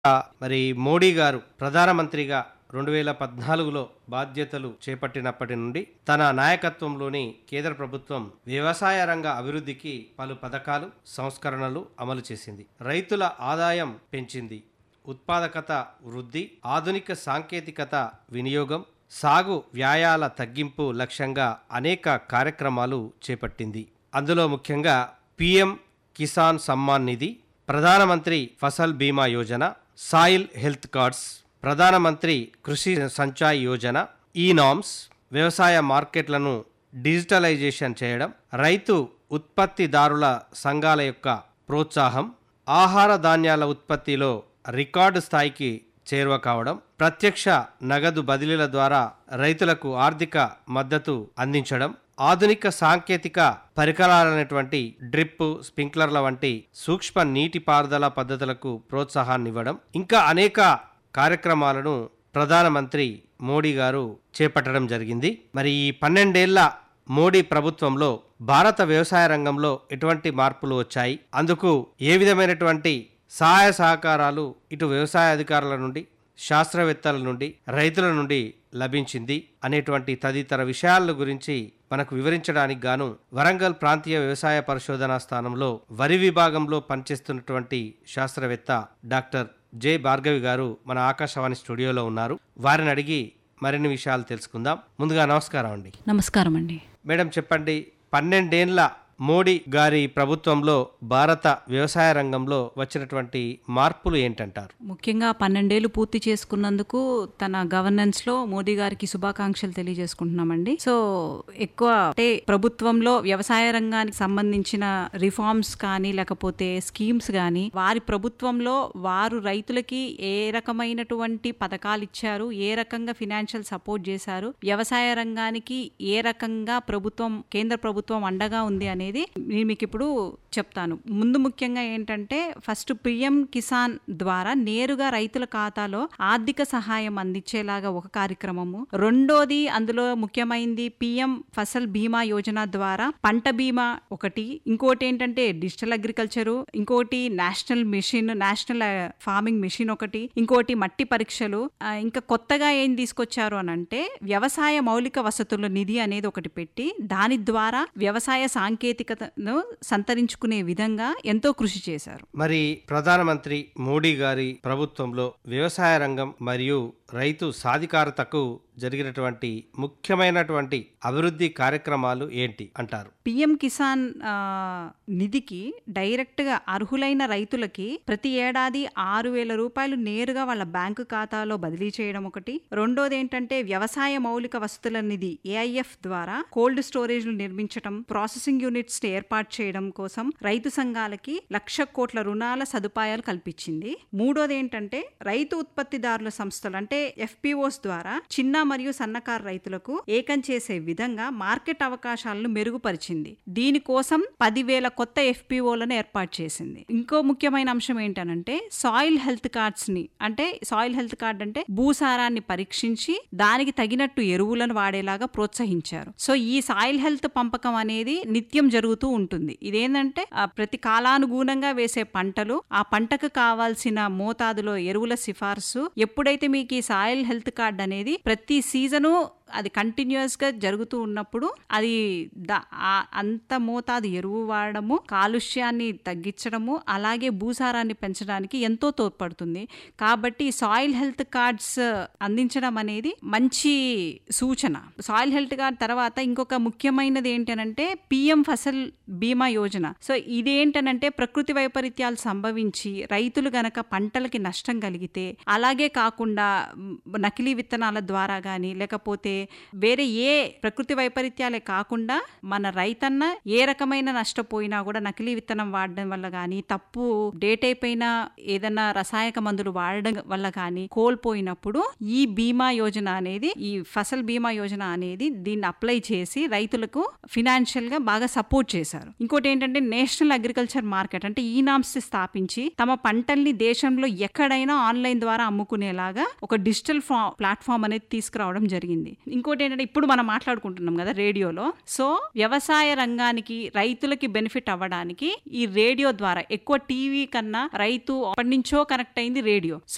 మరి మోడీ గారు ప్రధానమంత్రిగా రెండు వేల పద్నాలుగులో బాధ్యతలు చేపట్టినప్పటి నుండి తన నాయకత్వంలోని కేంద్ర ప్రభుత్వం వ్యవసాయ రంగ అభివృద్ధికి పలు పథకాలు సంస్కరణలు అమలు చేసింది రైతుల ఆదాయం పెంచింది ఉత్పాదకత వృద్ధి ఆధునిక సాంకేతికత వినియోగం సాగు వ్యాయాల తగ్గింపు లక్ష్యంగా అనేక కార్యక్రమాలు చేపట్టింది అందులో ముఖ్యంగా పిఎం కిసాన్ సమ్మాన్ నిధి ప్రధానమంత్రి ఫసల్ బీమా యోజన సాయిల్ హెల్త్ కార్డ్స్ ప్రధానమంత్రి కృషి సంచాయ్ యోజన ఈ నామ్స్ వ్యవసాయ మార్కెట్లను డిజిటలైజేషన్ చేయడం రైతు ఉత్పత్తిదారుల సంఘాల యొక్క ప్రోత్సాహం ఆహార ధాన్యాల ఉత్పత్తిలో రికార్డు స్థాయికి చేరువ కావడం ప్రత్యక్ష నగదు బదిలీల ద్వారా రైతులకు ఆర్థిక మద్దతు అందించడం ఆధునిక సాంకేతిక పరికరాలైనటువంటి డ్రిప్ స్ప్రింక్లర్ల వంటి సూక్ష్మ నీటిపారుదల పద్ధతులకు ప్రోత్సాహాన్ని ఇవ్వడం ఇంకా అనేక కార్యక్రమాలను ప్రధానమంత్రి మోడీ గారు చేపట్టడం జరిగింది మరి ఈ పన్నెండేళ్ల మోడీ ప్రభుత్వంలో భారత వ్యవసాయ రంగంలో ఎటువంటి మార్పులు వచ్చాయి అందుకు ఏ విధమైనటువంటి సహాయ సహకారాలు ఇటు వ్యవసాయ అధికారుల నుండి శాస్త్రవేత్తల నుండి రైతుల నుండి లభించింది అనేటువంటి తదితర విషయాల గురించి మనకు వివరించడానికి గాను వరంగల్ ప్రాంతీయ వ్యవసాయ పరిశోధనా స్థానంలో వరి విభాగంలో పనిచేస్తున్నటువంటి శాస్త్రవేత్త డాక్టర్ జె భార్గవి గారు మన ఆకాశవాణి స్టూడియోలో ఉన్నారు వారిని అడిగి మరిన్ని విషయాలు తెలుసుకుందాం ముందుగా నమస్కారం అండి నమస్కారం అండి మేడం చెప్పండి పన్నెండేండ్ల మోడీ గారి ప్రభుత్వంలో భారత వ్యవసాయ రంగంలో వచ్చినటువంటి మార్పులు ఏంటంటారు ముఖ్యంగా పన్నెండేళ్లు పూర్తి చేసుకున్నందుకు తన గవర్నెన్స్ లో మోదీ గారికి శుభాకాంక్షలు తెలియజేసుకుంటున్నామండి సో ఎక్కువ అంటే ప్రభుత్వంలో వ్యవసాయ రంగానికి సంబంధించిన రిఫార్మ్స్ కానీ లేకపోతే స్కీమ్స్ కానీ వారి ప్రభుత్వంలో వారు రైతులకి ఏ రకమైనటువంటి పథకాలు ఇచ్చారు ఏ రకంగా ఫినాన్షియల్ సపోర్ట్ చేశారు వ్యవసాయ రంగానికి ఏ రకంగా ప్రభుత్వం కేంద్ర ప్రభుత్వం అండగా ఉంది అనేది నేను మీకు ఇప్పుడు చెప్తాను ముందు ముఖ్యంగా ఏంటంటే ఫస్ట్ పిఎం కిసాన్ ద్వారా నేరుగా రైతుల ఖాతాలో ఆర్థిక సహాయం అందించేలాగా ఒక కార్యక్రమము రెండోది అందులో ముఖ్యమైనది పిఎం ఫసల్ బీమా యోజన ద్వారా పంట బీమా ఒకటి ఇంకోటి ఏంటంటే డిజిటల్ అగ్రికల్చరు ఇంకోటి national mission national farming mission ఒకటి ఇంకోటి మట్టి పరీక్షలు ఆ, ఇంకా కొత్తగా ఏం తీసుకొచ్చారు అని అంటే వ్యవసాయ మౌలిక వసతుల నిధి అనేది ఒకటి పెట్టి దాని ద్వారా వ్యవసాయ సాంకేతికతను సంతరించుకునే విధంగా ఎంతో కృషి చేశారు మరి ప్రధానమంత్రి మోడీ గారి ప్రభుత్వంలో వ్యవసాయ రంగం మరియు రైతు సాధికారతకు జరిగినటువంటి ముఖ్యమైనటువంటి అభివృద్ధి కార్యక్రమాలు ఏంటి అంటారు పిఎం కిసాన్ ఆ, నిధికి డైరెక్ట్ గా అర్హులైన రైతులకి ప్రతి ఏడాది ఆరు వేల రూపాయలు నేరుగా వాళ్ళ బ్యాంకు ఖాతాలో బదిలీ చేయడం ఒకటి రెండోది ఏంటంటే వ్యవసాయ మౌలిక వసతుల నిధి ఏఐఎఫ్ ద్వారా కోల్డ్ స్టోరేజ్లు నిర్మించడం ప్రాసెసింగ్ యూనిట్స్ ఏర్పాటు చేయడం కోసం రైతు సంఘాలకి లక్ష కోట్ల రుణాల సదుపాయాలు కల్పించింది మూడోది ఏంటంటే రైతు ఉత్పత్తిదారుల సంస్థలు అంటే ఎఫ్పిఓస్ ద్వారా చిన్న మరియు సన్నకారు రైతులకు ఏకం చేసే విధంగా మార్కెట్ అవకాశాలను మెరుగుపరిచింది దీనికోసం పదివేల కొత్త ఎఫ్పిఓలను ఏర్పాటు చేసింది ఇంకో ముఖ్యమైన అంశం ఏంటనంటే సాయిల్ హెల్త్ కార్డ్స్ ని అంటే సాయిల్ హెల్త్ కార్డ్ అంటే భూసారాన్ని పరీక్షించి దానికి తగినట్టు ఎరువులను వాడేలాగా ప్రోత్సహించారు సో ఈ సాయిల్ హెల్త్ పంపకం అనేది నిత్యం జరుగుతూ ఉంటుంది ఇదేంటంటే ఆ, ప్రతి కాలానుగుణంగా వేసే పంటలు ఆ పంటకు కావాల్సిన మోతాదులో ఎరువుల సిఫార్సు ఎప్పుడైతే మీకు ఈ సాయిల్ హెల్త్ కార్డ్ అనేది ప్రతి సీజను అది కంటిన్యూస్ గా జరుగుతూ ఉన్నప్పుడు అది ద- ఆ- అంత మోతాదు ఎరువు వాడడము కాలుష్యాన్ని తగ్గించడము అలాగే భూసారాన్ని పెంచడానికి ఎంతో తోడ్పడుతుంది కాబట్టి సాయిల్ హెల్త్ కార్డ్స్ అందించడం అనేది మంచి సూచన సాయిల్ హెల్త్ కార్డ్ తర్వాత ఇంకొక ముఖ్యమైనది ఏంటనంటే పిఎం ఫసల్ బీమా యోజన సో ఇదేంటనంటే ప్రకృతి వైపరీత్యాలు సంభవించి రైతులు గనక పంటలకి నష్టం కలిగితే అలాగే కాకుండా మ్, నకిలీ విత్తనాల ద్వారా కానీ లేకపోతే వేరే ఏ ప్రకృతి వైపరీత్యాలే కాకుండా మన రైతన్న ఏ రకమైన నష్టపోయినా కూడా నకిలీ విత్తనం వాడడం వల్ల కానీ తప్పు డేట్ అయిపోయిన ఏదైనా రసాయక మందులు వాడడం వల్ల కానీ కోల్పోయినప్పుడు ఈ బీమా యోజన అనేది ఈ ఫసల్ బీమా యోజన అనేది దీన్ని అప్లై చేసి రైతులకు ఫినాన్షియల్ గా బాగా సపోర్ట్ చేశారు ఇంకోటి ఏంటంటే నేషనల్ అగ్రికల్చర్ మార్కెట్ అంటే ఈ నామ్స్ స్థాపించి తమ పంటల్ని దేశంలో ఎక్కడైనా ఆన్లైన్ ద్వారా అమ్ముకునేలాగా ఒక డిజిటల్ ప్లాట్ఫామ్ అనేది తీసుకురావడం జరిగింది ఇంకోటి ఏంటంటే ఇప్పుడు మనం మాట్లాడుకుంటున్నాం కదా రేడియోలో సో వ్యవసాయ రంగానికి రైతులకి బెనిఫిట్ అవ్వడానికి ఈ రేడియో ద్వారా ఎక్కువ టీవీ కన్నా రైతు అప్పటి నుంచో కనెక్ట్ అయింది రేడియో సో